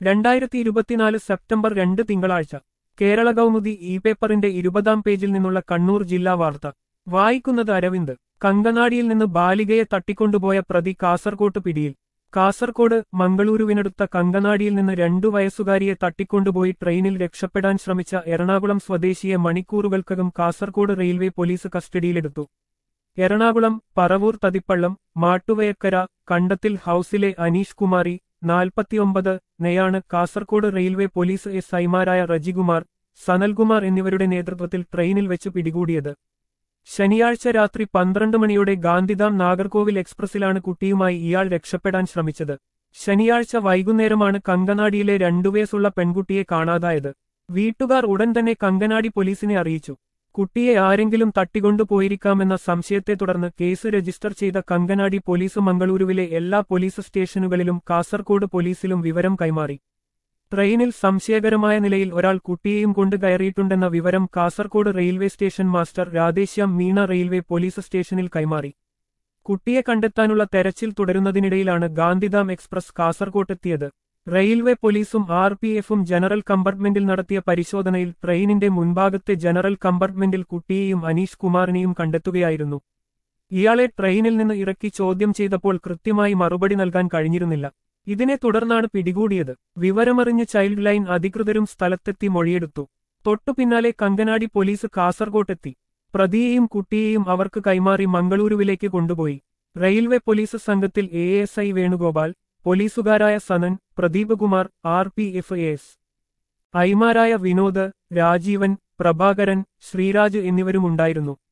രണ്ടായിരത്തി ഇരുപത്തിനാല് സെപ്റ്റംബർ രണ്ട് തിങ്കളാഴ്ച കേരള കൗമുദി ഇ പേപ്പറിന്റെ ഇരുപതാം പേജിൽ നിന്നുള്ള കണ്ണൂർ ജില്ലാ വാർത്ത വായിക്കുന്നത് അരവിന്ദ് കങ്കനാടിയിൽ നിന്ന് ബാലികയെ തട്ടിക്കൊണ്ടുപോയ പ്രതി കാസർകോട്ട് പിടിയിൽ കാസർകോട് മംഗളൂരുവിനടുത്ത കങ്കനാടിയിൽ നിന്ന് രണ്ടു വയസ്സുകാരിയെ തട്ടിക്കൊണ്ടുപോയി ട്രെയിനിൽ രക്ഷപ്പെടാൻ ശ്രമിച്ച എറണാകുളം സ്വദേശിയെ മണിക്കൂറുകൾക്കകം കാസർകോട് റെയിൽവേ പോലീസ് കസ്റ്റഡിയിലെടുത്തു എറണാകുളം പറവൂർ തതിപ്പള്ളം മാട്ടുവയക്കര കണ്ടത്തിൽ ഹൌസിലെ അനീഷ് കുമാരി നാൽപ്പത്തിയൊമ്പത് നെയാണ് കാസർകോട് റെയിൽവേ പോലീസ് എസ് ഐമാരായ റജികുമാർ സനൽകുമാർ എന്നിവരുടെ നേതൃത്വത്തിൽ ട്രെയിനിൽ വെച്ച് പിടികൂടിയത് ശനിയാഴ്ച രാത്രി പന്ത്രണ്ട് മണിയോടെ ഗാന്ധിധാം നാഗർകോവിൽ എക്സ്പ്രസിലാണ് കുട്ടിയുമായി ഇയാൾ രക്ഷപ്പെടാൻ ശ്രമിച്ചത് ശനിയാഴ്ച വൈകുന്നേരമാണ് കങ്കനാടിയിലെ രണ്ടു വയസ്സുള്ള പെൺകുട്ടിയെ കാണാതായത് വീട്ടുകാർ ഉടൻ തന്നെ കങ്കനാടി പോലീസിനെ അറിയിച്ചു കുട്ടിയെ ആരെങ്കിലും തട്ടിക്കൊണ്ടുപോയിരിക്കാമെന്ന സംശയത്തെ തുടർന്ന് കേസ് രജിസ്റ്റർ ചെയ്ത കങ്കനാടി പോലീസ് മംഗളൂരുവിലെ എല്ലാ പോലീസ് സ്റ്റേഷനുകളിലും കാസർകോട് പോലീസിലും വിവരം കൈമാറി ട്രെയിനിൽ സംശയകരമായ നിലയിൽ ഒരാൾ കുട്ടിയെയും കൊണ്ട് കയറിയിട്ടുണ്ടെന്ന വിവരം Kasaragod railway station master Radheshyam Meena railway police സ്റ്റേഷനിൽ കൈമാറി കുട്ടിയെ കണ്ടെത്താനുള്ള തെരച്ചിൽ തുടരുന്നതിനിടയിലാണ് ഗാന്ധിധാം എക്സ്പ്രസ് കാസർകോട്ടെത്തിയത് റെയിൽവേ പോലീസും ആർ പി എഫും ജനറൽ കമ്പാർട്ട്മെന്റിൽ നടത്തിയ പരിശോധനയിൽ ട്രെയിനിന്റെ മുൻഭാഗത്തെ ജനറൽ കമ്പാർട്ട്മെന്റിൽ കുട്ടിയെയും അനീഷ് കുമാറിനെയും കണ്ടെത്തുകയായിരുന്നു ഇയാളെ ട്രെയിനിൽ നിന്ന് ഇറക്കി ചോദ്യം ചെയ്തപ്പോൾ കൃത്യമായി മറുപടി നൽകാൻ കഴിഞ്ഞിരുന്നില്ല ഇതിനെ തുടർന്നാണ് പിടികൂടിയത് വിവരമറിഞ്ഞ് ചൈൽഡ് ലൈൻ അധികൃതരും സ്ഥലത്തെത്തി മൊഴിയെടുത്തു തൊട്ടു പിന്നാലെ കങ്കനാടി പോലീസ് കാസർകോട്ടെത്തി പ്രതിയെയും കുട്ടിയെയും അവർക്ക് കൈമാറി മംഗളൂരുവിലേക്ക് കൊണ്ടുപോയി റെയിൽവേ പോലീസ് സംഘത്തിൽ എ എസ് ഐ വേണുഗോപാൽ പോലീസുകാരായ Sanan Pradeep Kumar R P F S ഐമാരായ വിനോദ് രാജീവൻ പ്രഭാകരൻ ശ്രീരാജ് എന്നിവരുമുണ്ടായിരുന്നു